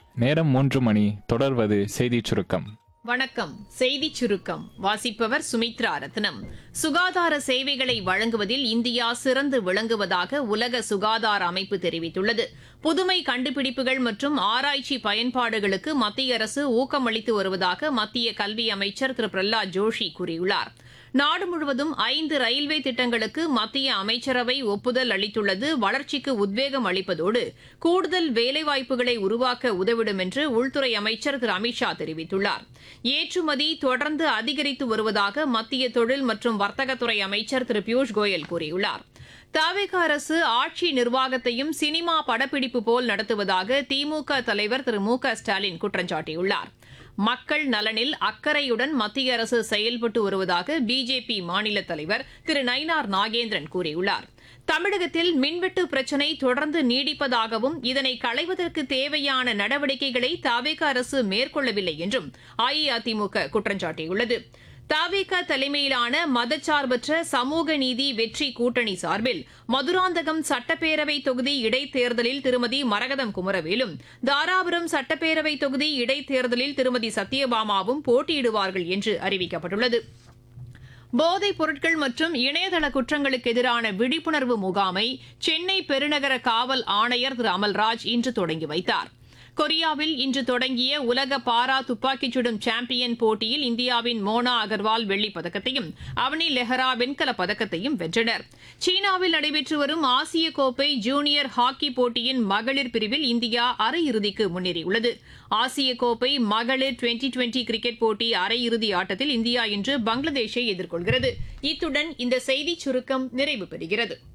நேரம் மூன்று மணி தொடர்வது செய்திச் சுருக்கம் வணக்கம் செய்திச் சுருக்கம் வாசிப்பவர் சுமித்ரா ரத்னம் சுகாதார சேவைகளை வழங்குவதில் இந்தியா சிறந்து விளங்குவதாக உலக சுகாதார அமைப்பு தெரிவித்துள்ளது புதுமை கண்டுபிடிப்புகள் மற்றும் ஆராய்ச்சி பயன்பாடுகளுக்கு மத்திய அரசு ஊக்கமளித்து வருவதாக மத்திய கல்வி அமைச்சர் திரு பிரஹ்லாத் ஜோஷி கூறியுள்ளார் நாடு முழுவதும் ஐந்து ரயில்வே திட்டங்களுக்கு மத்திய அமைச்சரவை ஒப்புதல் அளித்துள்ளது வளர்ச்சிக்கு உத்வேகம் அளிப்பதோடு கூடுதல் வேலைவாய்ப்புகளை உருவாக்க உதவிடும் என்று உள்துறை அமைச்சர் திரு அமித்ஷா தெரிவித்துள்ளார் ஏற்றுமதி தொடர்ந்து அதிகரித்து வருவதாக மத்திய தொழில் மற்றும் வர்த்தகத்துறை அமைச்சர் திரு பியூஷ் கோயல் கூறியுள்ளார் தாவேக அரசு ஆட்சி நிர்வாகத்தையும் சினிமா படப்பிடிப்பு போல் நடத்துவதாக திமுக தலைவர் திரு மு க ஸ்டாலின் குற்றம் சாட்டியுள்ளார் மக்கள் நலனில் அக்கறையுடன் மத்திய அரசு செயல்பட்டு வருவதாக பிஜேபி மாநில தலைவர் திரு நயினார் நாகேந்திரன் கூறியுள்ளார் தமிழகத்தில் மின்வெட்டு பிரச்சினை தொடர்ந்து நீடிப்பதாகவும் இதனை களைவதற்கு தேவையான நடவடிக்கைகளை தாவேக அரசு மேற்கொள்ளவில்லை என்றும் அஇஅதிமுக குற்றம் சாட்டியுள்ளது தாவேக தலைமையிலான மதச்சார்பற்ற சமூக நீதி வெற்றி கூட்டணி சார்பில் மதுராந்தகம் சட்டப்பேரவை தொகுதி இடைத்தேர்தலில் திருமதி மரகதம் குமரவேலும் தாராபுரம் சட்டப்பேரவை தொகுதி இடைத்தேர்தலில் திருமதி சத்யபாமாவும் போட்டியிடுவார்கள் என்று அறிவிக்கப்பட்டுள்ளது போதைப் பொருட்கள் மற்றும் இணையதள குற்றங்களுக்கு எதிரான விழிப்புணர்வு முகாமை சென்னை பெருநகர காவல் ஆணையர் திரு அமல்ராஜ் இன்று தொடங்கி வைத்தார் கொரியாவில் இன்று தொடங்கிய உலக பாரா துப்பாக்கிச் சுடும் சாம்பியன் போட்டியில் இந்தியாவின் மோனா அகர்வால் வெள்ளிப் பதக்கத்தையும் அவனி லெஹரா வெண்கலப் பதக்கத்தையும் வென்றனர் சீனாவில் நடைபெற்று வரும் ஆசிய கோப்பை ஜூனியர் ஹாக்கி போட்டியின் மகளிர் பிரிவில் இந்தியா அரையிறுதிக்கு முன்னேறியுள்ளது ஆசிய கோப்பை மகளிர் டுவெண்டி டுவெண்டி கிரிக்கெட் போட்டி அரையிறுதி ஆட்டத்தில் இந்தியா இன்று பங்களாதேஷை எதிர்கொள்கிறது இத்துடன் இந்த செய்திச் சுருக்கம் நிறைவு பெறுகிறது